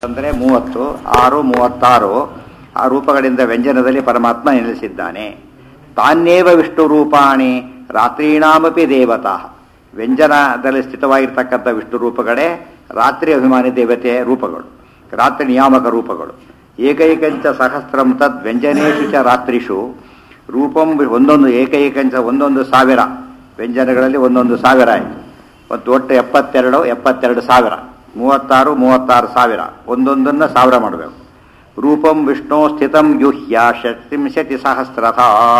ಅಂದರೆ ಮೂವತ್ತು ಆರು ಮೂವತ್ತಾರು ಆ ರೂಪಗಳಿಂದ ವ್ಯಂಜನದಲ್ಲಿ ಪರಮಾತ್ಮ ನೆಲೆಸಿದ್ದಾನೆ ತಾನ್ನೇವ ವಿಷ್ಣು ರೂಪಾಣಿ ರಾತ್ರೀಣಾಮಪಿ ದೇವತಾ ವ್ಯಂಜನದಲ್ಲಿ ಸ್ಥಿತವಾಗಿರ್ತಕ್ಕಂಥ ವಿಷ್ಣು ರೂಪಗಳೇ ರಾತ್ರಿ ಅಭಿಮಾನಿ ದೇವತೆಯ ರೂಪಗಳು ರಾತ್ರಿ ನಿಯಾಮಕ ರೂಪಗಳು ಏಕೈಕಂಚ ಸಹಸ್ರಂ ತದ್ ವ್ಯಂಜನೇಶು ಚ ರಾತ್ರಿಷು ರೂಪಂ ಒಂದೊಂದು ಏಕೈಕಂಚ ಒಂದೊಂದು ಸಾವಿರ ವ್ಯಂಜನಗಳಲ್ಲಿ ಒಂದೊಂದು ಸಾವಿರ ಆಯಿತು ಮತ್ತು ಒಟ್ಟು ಎಪ್ಪತ್ತೆರಡು ಎಪ್ಪತ್ತೆರಡು ಸಾವಿರ ಮೂವತ್ತಾರು ಮೂವತ್ತಾರು ಸಾವಿರ ಒಂದೊಂದನ್ನು ಸಾವಿರ ಮಾಡಬೇಕು ರೂಪಂ ವಿಷ್ಣು ಸ್ಥಿತಂ ಯುಹ್ಯ ಷಟ್ತ್ರಿಂಶತಿ ಸಹಸ್ರಥ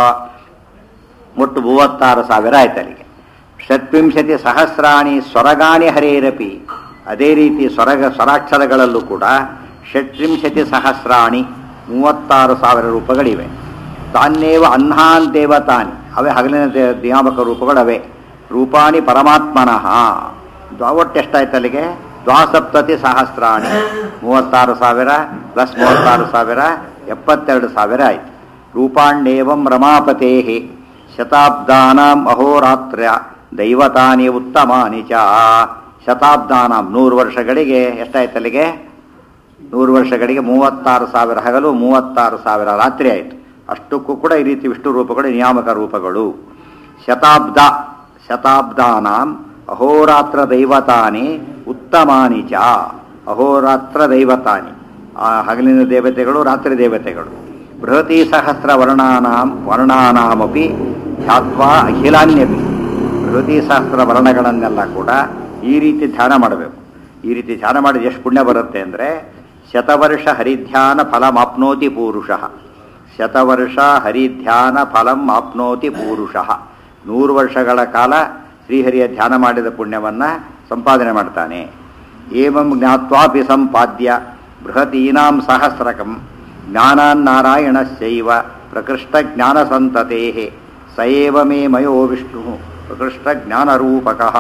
ಒಟ್ಟು ಮೂವತ್ತಾರು ಸಾವಿರ ಆಯ್ತು ಅಲ್ಲಿಗೆ ಷಟ್ವಿಂಶತಿ ಸಹಸ್ರಾಣಿ ಸ್ವರಗಾಣಿ ಹರೇರಪಿ ಅದೇ ರೀತಿ ಸ್ವರಗ ಸ್ವರಾಕ್ಷರಗಳಲ್ಲೂ ಕೂಡ ಷಟ್ವಿಂಶತಿ ಸಹಸ್ರಾಣಿ ಮೂವತ್ತಾರು ಸಾವಿರ ರೂಪಗಳಿವೆ ತಾನ್ನೇವ ಅಹ್ನಾನ್ ದೇವತಾನಿ ಅವೇ ಹಗಲಿನ ದೇ- ನಿಯಾಮಕ ರೂಪಗಳವೆ ರೂಪಾಣಿ ಪರಮಾತ್ಮನಃ ದ್ವಾ- ಒಟ್ಟು ಎಷ್ಟಾಯ್ತು ಅಲ್ಲಿಗೆ ದ್ವಾಸಪ್ತತಿ ಸಹಸ್ರಾಣಿ ಮೂವತ್ತಾರು ಸಾವಿರ ಪ್ಲಸ್ ಮೂವತ್ತಾರು ಸಾವಿರ ಎಪ್ಪತ್ತೆರಡು ಸಾವಿರ ಆಯ್ತು ರೂಪಾಣ್ಯೇವಂ ರಮಾಪತೇ ಶತಾಬ್ದಾನಾಂ ಅಹೋರಾತ್ರ ದೈವತಾನಿ ಉತ್ತಮಾನಿ ಚ ಶತಾಬ್ದಾನಾಂ ನೂರು ವರ್ಷಗಳಿಗೆ ಎಷ್ಟಾಯ್ತು ಅಲ್ಲಿಗೆ ನೂರು ವರ್ಷಗಳಿಗೆ ಮೂವತ್ತಾರು ಸಾವಿರ ಹಗಲು ಮೂವತ್ತಾರು ಸಾವಿರ ರಾತ್ರಿ ಆಯಿತು ಅಷ್ಟಕ್ಕೂ ಕೂಡ ಈ ರೀತಿ ವಿಷ್ಣು ರೂಪಗಳು ನಿಯಾಮಕ ರೂಪಗಳು ಶತಾಬ್ದ ಶತಾಬ್ದಾನಾಂ ಅಹೋರಾತ್ರ ದೈವತಾನಿ ಉತ್ತಮಾನಿ ಚ ಅಹೋರಾತ್ರ ದೈವತಾನಿ ಆ ಹಗಲಿನ ದೇವತೆಗಳು ರಾತ್ರಿ ದೇವತೆಗಳು ಬೃಹತಿ ಸಹಸ್ರ ವರ್ಣಾನಾಂ ವರ್ಣಾನಾಮಪಿ ಧ್ಯಾತ್ವಾ ಅಖಿಲಾನ್ಯಪಿ ಬೃಹತಿ ಸಹಸ್ರ ವರ್ಣಗಳನ್ನೆಲ್ಲ ಕೂಡ ಈ ರೀತಿ ಧ್ಯಾನ ಮಾಡಬೇಕು ಈ ರೀತಿ ಧ್ಯಾನ ಮಾಡಿದ ಎಷ್ಟು ಪುಣ್ಯ ಬರುತ್ತೆ ಅಂದರೆ ಶತವರ್ಷ ಹರಿಧ್ಯಾನ ಫಲಮಾಪ್ನೋತಿ ಪೂರುಷಃ ಶತವರ್ಷ ಹರಿಧ್ಯಾನ ಫಲಂ ಆಪ್ನೋತಿ ಪೂರುಷಃ ನೂರು ವರ್ಷಗಳ ಕಾಲ ಶ್ರೀಹರಿಯ ಧ್ಯಾನ ಮಾಡಿದ ಪುಣ್ಯವನ್ನು ಸಂಪಾದನೆ ಮಾಡ್ತಾನೆ ಏವಂ ಜ್ಞಾತ್ವಾಪಿ ಸಂಪಾದ್ಯ ಬೃಹತೀನಾಂ ಸಹಸ್ರಕಂ ಜ್ಞಾನಾನ್ನಾರಾಯಣಸ್ಯೈವ ಪ್ರಕೃಷ್ಟ ಜ್ಞಾನಸಂತತೆ ಸ ಏವ ಮೇ ಮಯೋ ವಿಷ್ಣು ಪ್ರಕೃಷ್ಟ ಜ್ಞಾನರೂಪಕಃ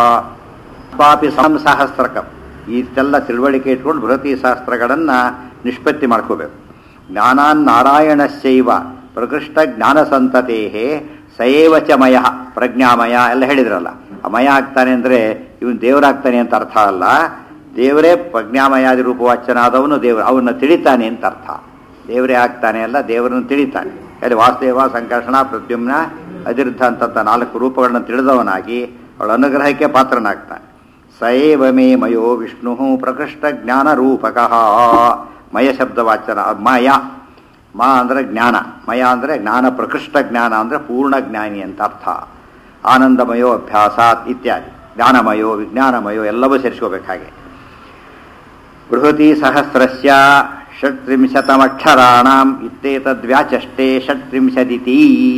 ಪಾಪಿ ಸಂಸಹಸ್ರಕಂ ಇಷ್ಟೆಲ್ಲ ತಿಳುವಳಿಕೆ ಇಟ್ಕೊಂಡು ಬೃಹತಿ ಶಾಸ್ತ್ರಗಳನ್ನು ನಿಷ್ಪತ್ತಿ ಮಾಡ್ಕೋಬೇಕು ಜ್ಞಾನಾನ್ನಾರಾಯಣಸ್ಯೈವ ಪ್ರಕೃಷ್ಟ ಜ್ಞಾನಸಂತತೆ ಸಯೇವ ಚ ಮಯ ಪ್ರಜ್ಞಾಮಯ ಎಲ್ಲ ಹೇಳಿದ್ರಲ್ಲ ಅಮಯ ಆಗ್ತಾನೆ ಅಂದರೆ ಇವನು ದೇವರಾಗ್ತಾನೆ ಅಂತ ಅರ್ಥ ಅಲ್ಲ ದೇವರೇ ಪ್ರಜ್ಞಾಮಯಾದಿ ರೂಪವಾಚನಾದವನು ದೇವರು ಅವನ್ನ ತಿಳಿತಾನೆ ಅಂತ ಅರ್ಥ ದೇವರೇ ಆಗ್ತಾನೆ ಅಲ್ಲ ದೇವರನ್ನು ತಿಳಿತಾನೆ ಅಲ್ಲಿ ವಾಸುದೇವ ಸಂಕರ್ಷಣ ಪ್ರದ್ಯುಮ್ನ ಅದಿರ್ಧ ಅಂತಂತ ನಾಲ್ಕು ರೂಪಗಳನ್ನು ತಿಳಿದವನಾಗಿ ಅವಳ ಅನುಗ್ರಹಕ್ಕೆ ಪಾತ್ರನಾಗ್ತಾನೆ ಸಯೇವ ಮೇ ಮಯೋ ವಿಷ್ಣು ಪ್ರಕೃಷ್ಟ ಜ್ಞಾನ ರೂಪಕಃ ಮಯ ಶಬ್ದವಾಚನ ಮಯ ಮಾ ಅಂದರೆ ಜ್ಞಾನ ಮಯ ಅಂದರೆ ಜ್ಞಾನ ಪ್ರಕೃಷ್ಟ ಜ್ಞಾನ ಅಂದರೆ ಪೂರ್ಣ ಜ್ಞಾನಿ ಅಂತ ಅರ್ಥ ಆನಂದಮಯೋ ಅಭ್ಯಾಸಾತ್ ಇತ್ಯಾದಿ ಜ್ಞಾನಮಯೋ ವಿಜ್ಞಾನಮಯೋ ಎಲ್ಲವೂ ಸೇರಿಸ್ಕೋಬೇಕು ಹಾಗೆ ಬೃಹತಿ ಸಹಸ್ರಸ್ಯ ಷಟ್ತ್ರಿಂಶತಮಕ್ಷರಾಣಾಂ ಇತ್ತೇತದ್ವ್ಯಾಚಷ್ಟೇ ಷಟ್ತ್ರಿಂಶದಿತಿ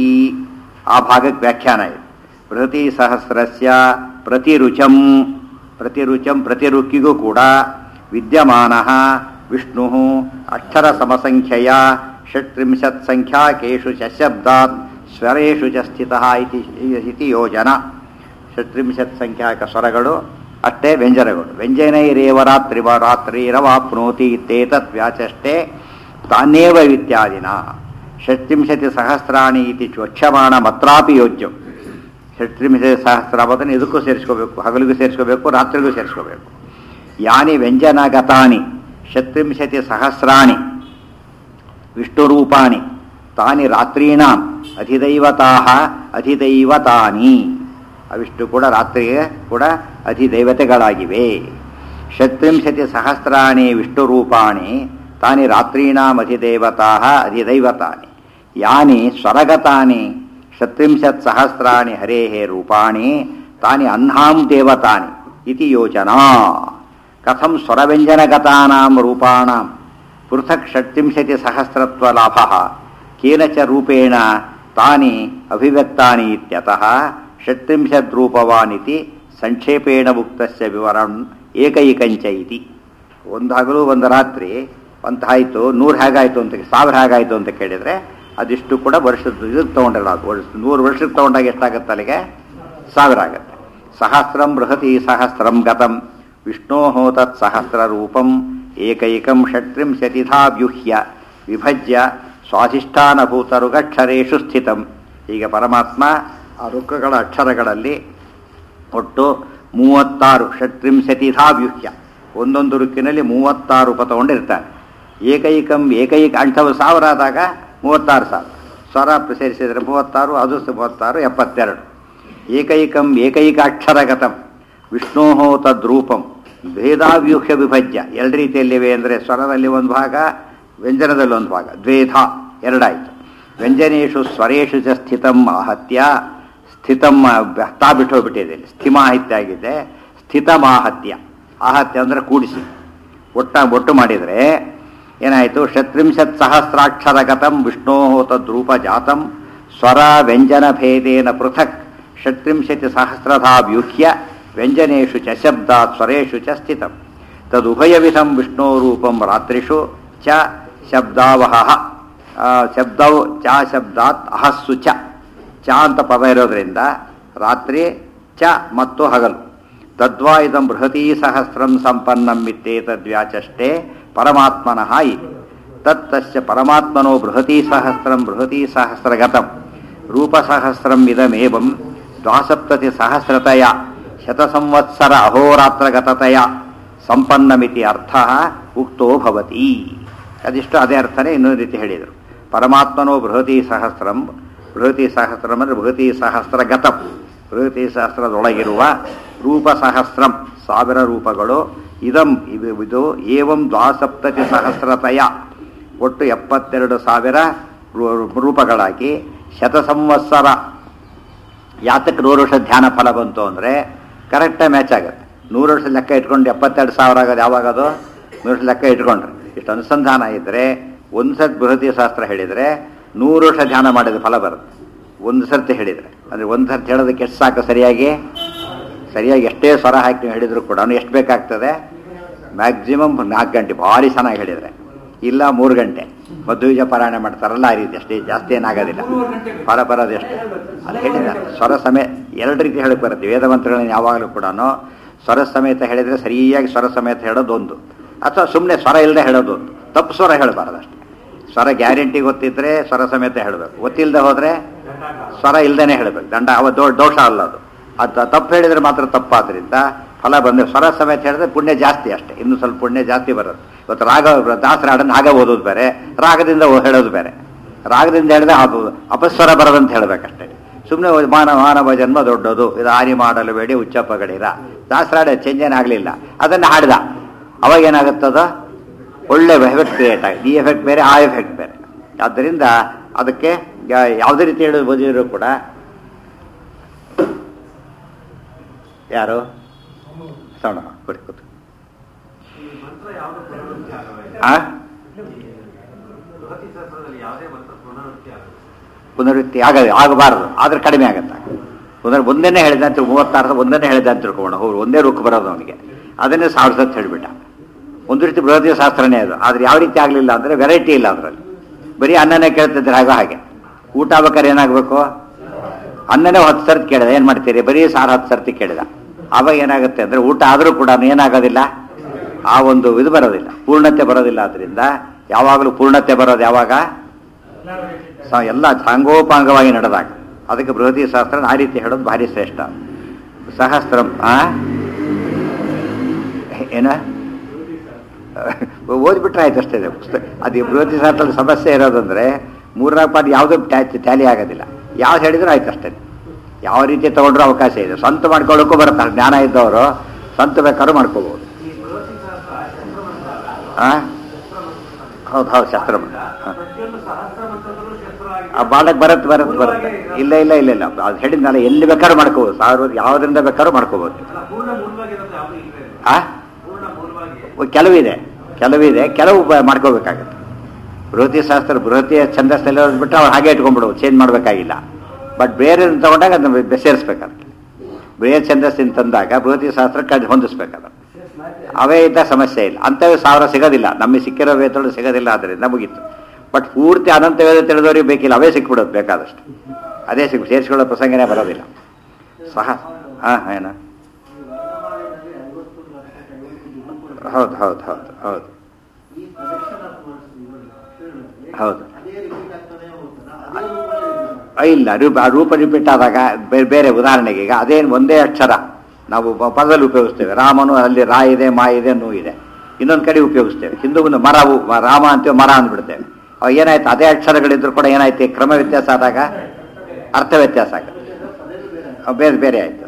ಆ ಭಾಗಕ್ಕೆ ವ್ಯಾಖ್ಯಾನ ಇದೆ ಬೃಹತಿ ಸಹಸ್ರಸ್ಯ ಪ್ರತಿರುಚಂ ಪ್ರತಿರುಚಂ ಪ್ರತಿರುಕ್ಕಿಗೂ ಕೂಡ ವಿದ್ಯಮಾನ ವಿಷ್ಣು ಅಕ್ಷರ ಸಮಸಂಖ್ಯೆಯ ಷಟ್ತ್ರಿಂಶತ್ ಸಂಖ್ಯಾಕೇಶು ಶಬ್ದಾತ್ ಸ್ವರೇಶು ಚ ಸ್ಥಿತಃ ಇತಿ ಇತಿ ಯೋಜನ ಷಟ್ತ್ರಿಂಶತ್ ಸಂಖ್ಯಾಕ ಸ್ವರಗಳು ಅಷ್ಟೇ ವ್ಯಂಜನಗಳು ವ್ಯಂಜನೈರೇವ ರಾತ್ರಿವ ರಾತ್ರಿರವಾಪ್ನೋತಿ ಇತ್ತೇತತ್ ವ್ಯಾಚಷ್ಟೇ ತಾನೇವ ಇತ್ಯಾದಿನ ಷಟ್ತ್ರಿಂಶತಿ ಸಹಸ್ರಾಣಿ ಇತಿ ಚ್ವಕ್ಷಮಾಣ ಮತ್ರಾಪಿ ಯೋಜ್ಯಂ ಷಟ್ತ್ರಿಂಶತಿ ಸಹಸ್ರಾವದನ್ನು ಇದಕ್ಕೂ ಸೇರಿಸ್ಕೋಬೇಕು ಹಗಲಿಗೂ ಸೇರಿಸ್ಕೋಬೇಕು ರಾತ್ರಿಗೂ ಸೇರಿಸ್ಕೋಬೇಕು ಯಾನಿ ವ್ಯಂಜನಗತಾನಿ ಷಟ್ತ್ರಿಂಶತಿ ಸಹಸ್ರಾಣಿ ವಿಷ್ಣುರೂಪಾಣಿ ತಾನಿ ರಾತ್ರೀಣಾಂ ಅಧಿದೈವತಾ ಅಧಿದೈವತಾನಿ ಅವಿಷ್ಟು ಕೂಡ ರಾತ್ರಿಗೆ ಕೂಡ ಅಧಿದೈವತೆಗಳಾಗಿವೆ ಷಟ್ತ್ರಿಂಶತಿ ಸಹಸ್ರಾಣಿ ವಿಷ್ಣುರೂಪಾಣಿ ತಾನಿ ರಾತ್ರೀಣಾಂ ಅಧಿದೇವತಾ ಅಧಿದೈವತಾನಿ ಯಾನಿ ಸ್ವರಗತಾನಿ ಷಟ್ತ್ರಿಂಶತ್ ಸಹಸ್ರಾಣಿ ಹರೇಃ ರೂಪಾಣಿ ತಾನಿ ಅಹ್ನಾಂ ದೇವತಾನಿ ಇತಿ ಯೋಚನಾ ಕಥಂ ಸ್ವರವ್ಯಂಜನಗತಾನಾಂ ರೂಪಾಣಾಂ ಪೃಥಕ್ ಷಟ್ತ್ರಿಂಶತಿ ಸಹಸ್ರತ್ವ ಲಾಭ ಕೇನ ಚ ರೂಪೇಣ ತಾನಿ ಅಭಿವ್ಯಕ್ತಾನಿ ಇತ್ಯತಃ ಷಟ್ತ್ರಿಂಶದ್ ರೂಪವಾನಿತಿ ಸಂಕ್ಷೇಪೇಣ ಮುಕ್ತಸ್ಯ ವಿವರಂ ಏಕೈಕಂಚ ಇತಿ ಒಂದು ಹಗಲು ಒಂದು ರಾತ್ರಿ ಅಂತ ಆಯಿತು ನೂರು ಹೇಗಾಯಿತು ಅಂತ ಸಾವಿರ ಹೇಗಾಯಿತು ಅಂತ ಕೇಳಿದರೆ ಅದಿಷ್ಟು ಕೂಡ ವರ್ಷದ ಇದಕ್ಕೆ ತೊಗೊಂಡಿರಲ್ಲ ಅದು ವರ್ಷ ನೂರು ವರ್ಷಕ್ಕೆ ತೊಗೊಂಡಾಗ ಎಷ್ಟಾಗುತ್ತೆ ಅಲ್ಲಿಗೆ ಸಾವಿರ ಆಗುತ್ತೆ ಸಹಸ್ರಂ ಬೃಹತಿ ಸಹಸ್ರಂ ಗತಂ ವಿಷ್ಣೋ ತತ್ ಸಹಸ್ರ ರೂಪಂ ಏಕೈಕಂ ಷಟ್ತ್ರಿಂಶತಿಧಾ ವ್ಯೂಹ್ಯ ವಿಭಜ್ಯ ಸ್ವಾಧಿಷ್ಠಾನಭೂತ ಋಗಕ್ಷರೇಷು ಸ್ಥಿತಂ ಈಗ ಪರಮಾತ್ಮ ಆ ರುಕ್ಕಗಳ ಅಕ್ಷರಗಳಲ್ಲಿ ಒಟ್ಟು ಮೂವತ್ತಾರು ಷಟ್ತ್ರಿಂಶತಿಧಾ ವ್ಯೂಹ್ಯ ಒಂದೊಂದು ರುಕ್ಕಿನಲ್ಲಿ ಮೂವತ್ತಾರು ರೂಪ ತಗೊಂಡಿರ್ತಾನೆ ಏಕೈಕಂ ಏಕೈಕ ಅಂಥವು ಸಾವಿರ ಆದಾಗ ಮೂವತ್ತಾರು ಸಾವಿರ ಸ್ವರ ಸೇರಿಸಿದರೆ ಮೂವತ್ತಾರು ಅದು ಸ ಮೂವತ್ತಾರು ಎಪ್ಪತ್ತೆರಡು ಏಕೈಕಂ ಏಕೈಕ ಅಕ್ಷರಗತಂ ವಿಷ್ಣೋ ತದ್ರೂಪಂ ಭೇದಾವ್ಯೂಹ್ಯ ವಿಭಜ್ಯ ಎರಡು ರೀತಿಯಲ್ಲಿವೆ ಅಂದರೆ ಸ್ವರದಲ್ಲಿ ಒಂದು ಭಾಗ ವ್ಯಂಜನದಲ್ಲಿ ಒಂದು ಭಾಗ ದ್ವೇಧ ಎರಡಾಯಿತು ವ್ಯಂಜನೇಶು ಸ್ವರೇಶು ಚ ಸ್ಥಿತಂ ಆಹತ್ಯ ಸ್ಥಿತಂ ತಾ ಬಿಟ್ಟೋಗ್ಬಿಟ್ಟಿದೆ ಇಲ್ಲಿ ಸ್ಥಿಮಾಹಿತ್ಯ ಆಗಿದೆ ಸ್ಥಿತಮಾಹತ್ಯ ಆಹತ್ಯ ಅಂದರೆ ಕೂಡಿಸಿ ಒಟ್ಟ ಒಟ್ಟು ಮಾಡಿದರೆ ಏನಾಯಿತು ಷತ್ರಿಂಶತ್ ಸಹಸ್ರಾಕ್ಷರಗತಂ ವಿಷ್ಣೋ ತದ್ರೂಪ ಜಾತಂ ಸ್ವರ ವ್ಯಂಜನ ಭೇದೇನ ಪೃಥಕ್ ಷಟ್ರಿಂಶತಿ ಸಹಸ್ರಧಾ ವ್ಯೂಹ್ಯ ವ್ಯಂಜನೇಶು ಚ ಶಬ್ದಾತ್ ಸ್ವರೇಶು ಚ ಸ್ಥಿತಂ ತದುಭಯವಿಧಂ ವಿಷ್ಣೋ ರೂಪಂ ರಾತ್ರಿಷು ಚ ಶಬ್ದಾವಹ ಶಬ್ದವು ಚ ಶಬ್ದಾತ್ ಅಹಸ್ಸು ಚ ಚ ಅಂತ ಪದ ಇರೋದ್ರಿಂದ ರಾತ್ರಿ ಚ ಮತ್ತು ಹಗಲು ತದ್ವಾ ಇದಂ ಬೃಹತೀ ಸಹಸ್ರಂ ಸಂಪನ್ನಂ ಇತ್ತೇತದ್ವ್ಯಾಚಷ್ಟೇ ಪರಮಾತ್ಮನಃ ಇತಿ ತತ್ತಸ್ಯ ಪರಮಾತ್ಮನೋ ಬೃಹತೀ ಸಹಸ್ರಂ ಬೃಹತೀ ಸಹಸ್ರಗತಂ ರೂಪಸಹಸ್ರಂ ಇದಮೇವಂ ದ್ವಾಸಪ್ತತಿ ಸಹಸ್ರತಯ ಶತಸಂವತ್ಸರ ಅಹೋರಾತ್ರಗತತೆಯ ಸಂಪನ್ನಮಿತಿ ಅರ್ಥ ಉಕ್ತೋ ಭವತಿ ಅದಿಷ್ಟು ಅದೇ ಅರ್ಥನೇ ಇನ್ನೊಂದು ರೀತಿ ಹೇಳಿದರು ಪರಮಾತ್ಮನೋ ಬೃಹತಿ ಸಹಸ್ರಂ ಬೃಹತಿ ಸಹಸ್ರಂ ಅಂದರೆ ಬೃಹತಿ ಸಹಸ್ರಗತಂ ಬೃಹತಿ ಸಹಸ್ರದೊಳಗಿರುವ ರೂಪ ಸಹಸ್ರಂ ಸಾವಿರ ರೂಪಗಳು ಇದಂ ಇದು ಇದು ಏವಂ ದ್ವಾಸಪ್ತತಿ ಸಹಸ್ರತಯ ಒಟ್ಟು ಎಪ್ಪತ್ತೆರಡು ಸಾವಿರ ರೂ- ರೂಪಗಳಾಗಿ ಶತಸಂವತ್ಸರ ಯಾತಕ್ಕೆ ನೂರು ವರ್ಷ ಧ್ಯಾನ ಫಲ ಬಂತು ಅಂದರೆ ಕರೆಕ್ಟಾಗಿ ಮ್ಯಾಚ್ ಆಗುತ್ತೆ ನೂರು ವರ್ಷ ಲೆಕ್ಕ ಇಟ್ಕೊಂಡು ಎಪ್ಪತ್ತೆರಡು ಸಾವಿರ ಆಗೋದು ಯಾವಾಗದು ನೂರು ವರ್ಷ ಲೆಕ್ಕ ಇಟ್ಕೊಂಡ್ರೆ ಇಷ್ಟು ಅನುಸಂಧಾನ ಇದ್ದರೆ ಒಂದು ಸರ್ತಿ ಬೃಹತಿ ಶಾಸ್ತ್ರ ಹೇಳಿದರೆ ನೂರು ವರ್ಷ ಧ್ಯಾನ ಮಾಡಿದ ಫಲ ಬರುತ್ತೆ ಒಂದು ಸರ್ತಿ ಹೇಳಿದರೆ ಅಂದರೆ ಒಂದು ಸರ್ತಿ ಹೇಳೋದಕ್ಕೆ ಎಷ್ಟು ಸಾಕು ಸರಿಯಾಗಿ ಸರಿಯಾಗಿ ಎಷ್ಟೇ ಸ್ವರ ಹಾಕಿ ನೀವು ಹೇಳಿದ್ರು ಕೂಡ ಎಷ್ಟು ಬೇಕಾಗ್ತದೆ ಮ್ಯಾಕ್ಸಿಮಮ್ ನಾಲ್ಕು ಗಂಟೆ ಭಾರಿ ಚೆನ್ನಾಗಿ ಹೇಳಿದರೆ ಇಲ್ಲ ಮೂರು ಗಂಟೆ ಮಧ್ವಿಜ ಪಾರಾಯಣ ಮಾಡ್ತಾರಲ್ಲ ಆ ರೀತಿ ಅಷ್ಟೇ ಜಾಸ್ತಿ ಏನಾಗೋದಿಲ್ಲ ಫಲ ಬರೋದು ಎಷ್ಟು ಅದು ಹೇಳಿದ ಸ್ವರ ಸಮೇತ ಎರಡು ರೀತಿ ಹೇಳಕ್ಕೆ ಬರುತ್ತೆ ವೇದ ಮಂತ್ರಗಳನ್ನ ಯಾವಾಗಲೂ ಕೂಡ ಸ್ವರ ಸಮೇತ ಹೇಳಿದರೆ ಸರಿಯಾಗಿ ಸ್ವರ ಸಮೇತ ಹೇಳೋದು ಒಂದು ಅಥವಾ ಸುಮ್ಮನೆ ಸ್ವರ ಇಲ್ಲದೆ ಹೇಳೋದು ಒಂದು ತಪ್ಪು ಸ್ವರ ಹೇಳಬಾರ್ದು ಅಷ್ಟೇ ಸ್ವರ ಗ್ಯಾರಂಟಿ ಗೊತ್ತಿದ್ರೆ ಸ್ವರ ಸಮೇತ ಹೇಳಬೇಕು ಗೊತ್ತಿಲ್ಲದೆ ಹೋದರೆ ಸ್ವರ ಇಲ್ದೇನೆ ಹೇಳಬೇಕು ದಂಡ ಅವ ದೋ ದೋಷ ಅಲ್ಲ ಅದು ಅದು ತಪ್ಪು ಹೇಳಿದರೆ ಮಾತ್ರ ತಪ್ಪಾದ್ರಿಂದ ಫಲ ಬಂದರೆ ಸ್ವರ ಸಮೇತ ಹೇಳಿದ್ರೆ ಪುಣ್ಯ ಜಾಸ್ತಿ ಅಷ್ಟೇ ಇನ್ನು ಸ್ವಲ್ಪ ಪುಣ್ಯ ಜಾಸ್ತಿ ಬರುತ್ತೆ ಇವತ್ತು ರಾಗ ದಾಸರ ಹಾಡನ್ನು ಹಾಗೆ ಓದೋದು ಬೇರೆ ರಾಗದಿಂದ ಓ- ಹೇಳೋದು ಬೇರೆ ರಾಗದಿಂದ ಹೇಳಿದ್ರೆ ಅದು ಅಪಸ್ವರ ಬರೋದಂತ ಹೇಳಬೇಕಷ್ಟೇ ಸುಮ್ಮನೆ ಮಾನವ ಮಾನವ ಜನ್ಮ ದೊಡ್ಡದು ಇದು ಹಾನಿ ಮಾಡಲು ಬೇಡಿ ಉಚ್ಚಪ್ಪಗಡಿರ ದಾಸರ ಹಾಡು ಚೇಂಜ್ ಏನಾಗಲಿಲ್ಲ ಅದನ್ನು ಹಾಡಿದ ಅವಾಗ ಏನಾಗುತ್ತದ ಒಳ್ಳೆ ಎಫೆಕ್ಟ್ ಕ್ರಿಯೇಟ್ ಆಗಿದೆ ಈ ಎಫೆಕ್ಟ್ ಬೇರೆ ಆ ಎಫೆಕ್ಟ್ ಬೇರೆ ಆದ್ದರಿಂದ ಅದಕ್ಕೆ ಯಾ- ಯಾವುದೇ ರೀತಿ ಹೇಳೋದು ಓದಿದ್ರು ಕೂಡ ಯಾರು ಸೌಣ ಕೊಡಿ ಕೂತು ಆ ಪುನರುತ್ತಿ ಆಗ ಆಗಬಾರದು ಆದ್ರೆ ಕಡಿಮೆ ಆಗತ್ತೆ ಪುನರ್ ಒಂದನ್ನೇ ಹೇಳಿದ ಅಂತ ಮೂವತ್ತಾರು ಒಂದನ್ನೇ ಹೇಳಿದ ಅಂತ ತಿಳ್ಕೊಳ್ಳೋಣ ಹೋಗಿ ಒಂದೇ ರುಕ್ ಬರೋದು ಅವನಿಗೆ ಅದನ್ನೇ ಸಾವಿರ ಸತ್ತು ಹೇಳಿಬಿಟ್ಟ ಒಂದು ರೀತಿ ಬೃಹತಿ ಶಾಸ್ತ್ರನೇ ಅದು ಆದ್ರೆ ಯಾವ ರೀತಿ ಆಗಲಿಲ್ಲ ಅಂದ್ರೆ ವೆರೈಟಿ ಇಲ್ಲ ಅದರಲ್ಲಿ ಬರೀ ಅನ್ನನೇ ಕೇಳ್ತಿದ್ರೆ ಆಗ ಹಾಗೆ ಊಟ ಆಗ್ಬೇಕಾದ್ರೆ ಏನಾಗಬೇಕು ಅನ್ನನೇ ಹತ್ತು ಸರ್ತಿ ಕೇಳಿದ ಏನು ಮಾಡ್ತೀರಿ ಬರೀ ಸಾರು ಹತ್ತು ಸರ್ತಿ ಕೇಳಿದ ಆವಾಗ ಏನಾಗುತ್ತೆ ಅಂದ್ರೆ ಊಟ ಆದರೂ ಕೂಡ ಏನಾಗೋದಿಲ್ಲ ಆ ಒಂದು ಇದು ಬರೋದಿಲ್ಲ ಪೂರ್ಣತೆ ಬರೋದಿಲ್ಲ ಅದರಿಂದ ಯಾವಾಗಲೂ ಪೂರ್ಣತೆ ಬರೋದು ಯಾವಾಗ ಸ- ಎಲ್ಲ ಸಾಂಗೋಪಾಂಗವಾಗಿ ನಡೆದಾಗ ಅದಕ್ಕೆ ಬೃಹತಿ ಶಾಸ್ತ್ರ ಆ ರೀತಿ ಹೇಳೋದು ಭಾರಿ ಶ್ರೇಷ್ಠ ಸಹಸ್ರಂ ಆ ಏನ ಓದ್ಬಿಟ್ರೆ ಆಯ್ತು ಅಷ್ಟೇ ಇದು ಪುಸ್ತಕ ಅದು ಈ ಬೃಹತಿ ಶಾಸ್ತ್ರದ ಸಮಸ್ಯೆ ಇರೋದಂದ್ರೆ ಮೂರ್ನಾಲ್ಕು ಪಾಠ ಯಾವುದೂ ಟ್ಯಾಲಿ ಆಗೋದಿಲ್ಲ ಯಾವ್ದು ಹೇಳಿದ್ರು ಆಯ್ತು ಅಷ್ಟೇ ಯಾವ ರೀತಿ ತಗೊಂಡ್ರೂ ಅವಕಾಶ ಇದೆ ಸ್ವಂತ ಮಾಡ್ಕೊಳ್ಳೋಕ್ಕೂ ಬರುತ್ತೆ ಜ್ಞಾನ ಇದ್ದವರು ಸ್ವಂತ ಬೇಕಾದ್ರೂ ಮಾಡ್ಕೋಬಹುದು ಆ ಹೌದು ಹೌದು ಶಸ್ತ್ರ ಹಾಂ ಆ ಬಾಳಕ್ಕೆ ಬರತ್ತೆ ಬರತ್ತೆ ಬರುತ್ತೆ ಇಲ್ಲ ಇಲ್ಲ ಇಲ್ಲ ಇಲ್ಲ ಅದು ಹೇಳಿದ್ನಲ್ಲ ಎಲ್ಲಿ ಬೇಕಾದ್ರೂ ಮಾಡ್ಕೋಬೋದು ಸಾವಿರ ಯಾವುದರಿಂದ ಬೇಕಾದ್ರೂ ಮಾಡ್ಕೋಬೋದು ಆ ಕೆಲವಿದೆ ಕೆಲವಿದೆ ಕೆಲವು ಬ- ಮಾಡ್ಕೋಬೇಕಾಗತ್ತೆ ಬೃಹತಿ ಶಾಸ್ತ್ರ ಬೃಹತಿಯ ಛಂದಸ್ಸಲ್ಲಿ ಬಿಟ್ಟು ಅವ್ರು ಹಾಗೆ ಇಟ್ಕೊಂಡ್ಬಿಡು ಚೇಂಜ್ ಮಾಡಬೇಕಾಗಿಲ್ಲ ಬಟ್ ಬೇರೆ ತಗೊಂಡಾಗ ಅದನ್ನು ಸೇರಿಸ್ಬೇಕಾದ್ರೆ ಬೇರೆ ಛಂದಸ್ಸಿನ ತಂದಾಗ ಬೃಹತಿ ಶಾಸ್ತ್ರ ಕಡ್ ಹೊಂದಿಸ್ಬೇಕಾದ್ರೆ ಅವೇ ಇದ್ದ ಸಮಸ್ಯೆ ಇಲ್ಲ ಅಂಥವೇ ಸಾವಿರ ಸಿಗೋದಿಲ್ಲ ನಮಗೆ ಸಿಕ್ಕಿರೋ ವೇದಗಳು ಸಿಗೋದಿಲ್ಲ ಆದ್ದರಿಂದ ಮುಗೀತು ಬಟ್ ಪೂರ್ತಿ ಅನಂತ ವೇದ ತಿಳಿದವ್ರಿಗೆ ಬೇಕಿಲ್ಲ ಅವೇ ಸಿಕ್ಬಿಡೋದು ಬೇಕಾದಷ್ಟು ಅದೇ ಸಿಕ್ ಸೇರಿಸ್ಕೊಳ್ಳೋ ಪ್ರಸಂಗನೇ ಬರೋದಿಲ್ಲ ಸಹ ಹಾಂ ಏನ ಹೌದು ಹೌದು ಹೌದು ಹೌದು ಹೌದು ಆ, ಇಲ್ಲ ರೂಪ ಆ ರೂಪ ರಿಪೀಟ್ ಆದಾಗ ಬೇರೆ ಬೇರೆ ಉದಾಹರಣೆಗೆ ಈಗ ಅದೇನು ಒಂದೇ ಅಕ್ಷರ ನಾವು ಪ- ಪದದಲ್ಲಿ ಉಪಯೋಗಿಸ್ತೇವೆ ರಾಮನು ಅಲ್ಲಿ ರಾ ಇದೆ ಮಾ ಇದೆ ನೂ ಇದೆ ಇನ್ನೊಂದು ಕಡೆ ಉಪಯೋಗಿಸ್ತೇವೆ ಹಿಂದೂ ಒಂದು ಮರವು ಮ- ರಾಮ ಅಂತೀವಿ ಮರ ಅಂದ್ಬಿಡ್ತೇವೆ ಅವಾಗ ಏನಾಯ್ತು ಅದೇ ಅಕ್ಷರಗಳಿದ್ರು ಕೂಡ ಏನಾಯ್ತು ಈ ಕ್ರಮ ವ್ಯತ್ಯಾಸ ಆದಾಗ ಅರ್ಥ ವ್ಯತ್ಯಾಸ ಆಗುತ್ತೆ ಅವ್ ಬೇರೆ ಬೇರೆ ಆಯ್ತು